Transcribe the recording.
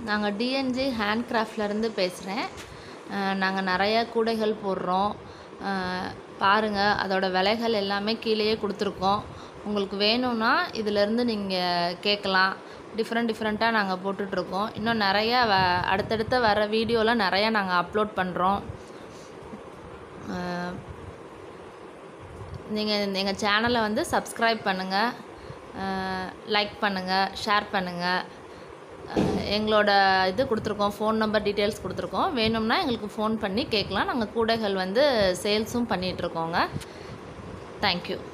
நாங்கள் TNG hand கிராஃப்ட்லேருந்து பேசுகிறேன் நாங்கள் நிறைய கூடைகள் போடுறோம் பாருங்கள் அதோட விலைகள் எல்லாமே கீழேயே கொடுத்துருக்கோம் உங்களுக்கு வேணும்னா இதிலேருந்து நீங்கள் கேட்கலாம் டிஃப்ரெண்ட் டிஃப்ரெண்ட்டாக நாங்கள் போட்டுட்ருக்கோம் இன்னும் நிறையா வ அடுத்தடுத்த வர வீடியோலாம் நிறையா நாங்கள் அப்லோட் பண்ணுறோம் நீங்கள் எங்கள் சேனலை வந்து சப்ஸ்கிரைப் பண்ணுங்கள் லைக் பண்ணுங்கள் ஷேர் பண்ணுங்கள் எங்களோட இது கொடுத்துருக்கோம் ஃபோன் நம்பர் டீட்டெயில்ஸ் கொடுத்துருக்கோம் வேணும்னா எங்களுக்கு ஃபோன் பண்ணி கேட்கலாம் நாங்கள் கூடைகள் வந்து சேல்ஸும் பண்ணிகிட்ருக்கோங்க தேங்க்யூ